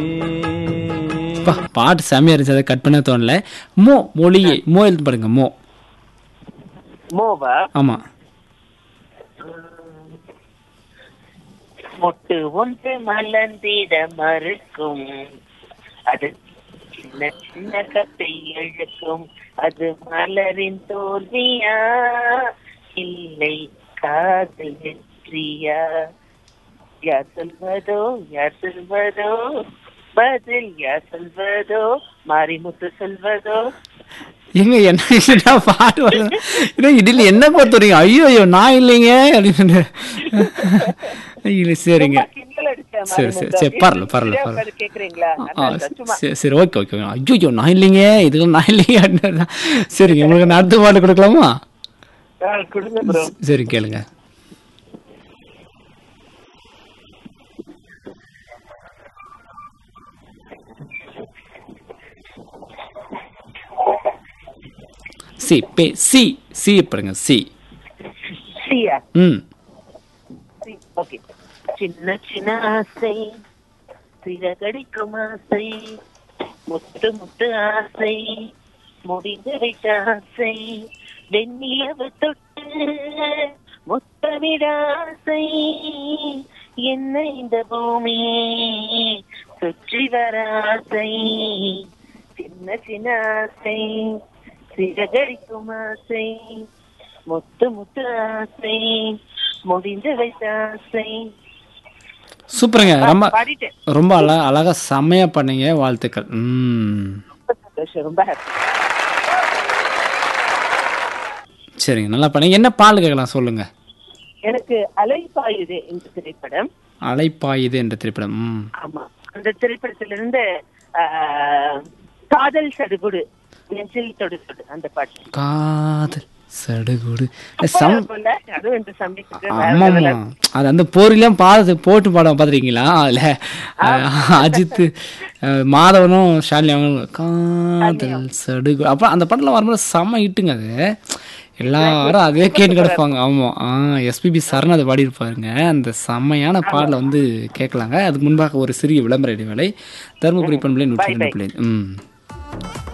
அப்பா, பாட்டு செமையா இருந்துச்சு அதை கட் பண்ண தோணல மோ மொழியே மோ எழுத்து பாருங்க மோ மோவா ஆமா மொட்டு ஒன்று மலர்ந்திட மறுக்கும் அது சின்ன சின்ன கத்தை இழுக்கும் அது மலரின் தோல்வியா இல்லை காதல் வெற்றியா யார் சொல்வதோ யார் சொல்வதோ பதில் யார் சொல்வதோ மாரிமுத்து சொல்வதோ எங்க என்ன என்ன பாட்டு வருது என்ன இதுல என்ன பொறுத்த வரைக்கும் ஐயோ ஐயோ நான் இல்லைங்க அப்படின்னு இல்லை சரிங்க சும்மா கிண்டல் அடிச்சேன் சரி, மாரிமுத்து. சரி, சரி, பரவாயில்ல, இப்படியே பரவாயில்ல, உட்கார்ந்து கேக்குறீங்களா ஆ, அதான் அதான் சும்மா சரி சரி ஓகே ஓகே ஐயோ ஐயோ நான் இல்லைங்க இதுல நான் இல்லைங்க அப்படின்னு சரிங்க உங்களுக்கு நான் அடுத்த பாட்டு கொடுக்கலாமா ஆ, கொடுங்க ப்ரோ சரி கேளுங்க சி பே சி சி பாருங்க சி சியா ம் ஓகே சின்ன சின்ன ஆசை சிறகடிக்கும் ஆசை முத்து முத்து ஆசை முடிந்து வைத்த ஆசை வெண்ணிலவு தொட்டு முத்தமிட ஆசை என்ன இந்த பூமி சுற்றி வர ஆசை சின்ன சின்ன ஆசை சிறகடிக்கும் ஆசை முத்து முத்து ஆசை முடிந்து வைத்த ஆசை சூப்பருங்க ரொம்ப பாடிட்டேன் ரொம்ப அழ அழகா செம்மையா பண்ணீங்க வாழ்த்துக்கள் ம் ரொம்ப சந்தோஷம் ரொம்ப happy. சரிங்க நல்லா பண்ணீங்க என்ன பால் கேட்கலாம் சொல்லுங்க எனக்கு அலைப்பாயுது இந்த திரைப்படம் அலைப்பாயுது என்ற திரைப்படம் ம் ஆமா அந்த திரைப்படத்திலிருந்து ஆஹ், காதல் சடுகுடு நெஞ்சில் தொடு தொடு அந்த பாட்டு காதல் சடுகுடு அப்பா சம் இருக்கும்ல, அதுவும் இந்த சமயத்துக்கு வேற ஆமா level ஆ ஆமா அது அந்த போரிலாம் பாது போட்டு பாடம் பார்த்துருக்கீங்களா அதுல அஹ், அஜித் அஹ், மாதவனும் ஷாலினி அவங்க காதல் சடுகு அப்புறம் அந்த பாட்டில் வரும்போது செம்ம இட்டுங்க அது எல்லாரும் அதே கேட்டு கிடப்பாங்க ஆமா ஆ எஸ்பிபி சரண் அதை பாடியிருப்பாருங்க அந்த செம்மையான பாடலை வந்து கேட்கலாங்க அதுக்கு முன்பாக ஒரு சிறிய விளம்பர இடைவேளை தருமபுரி பண்பலை நூற்றி ரெண்டு பிள்ளை ம்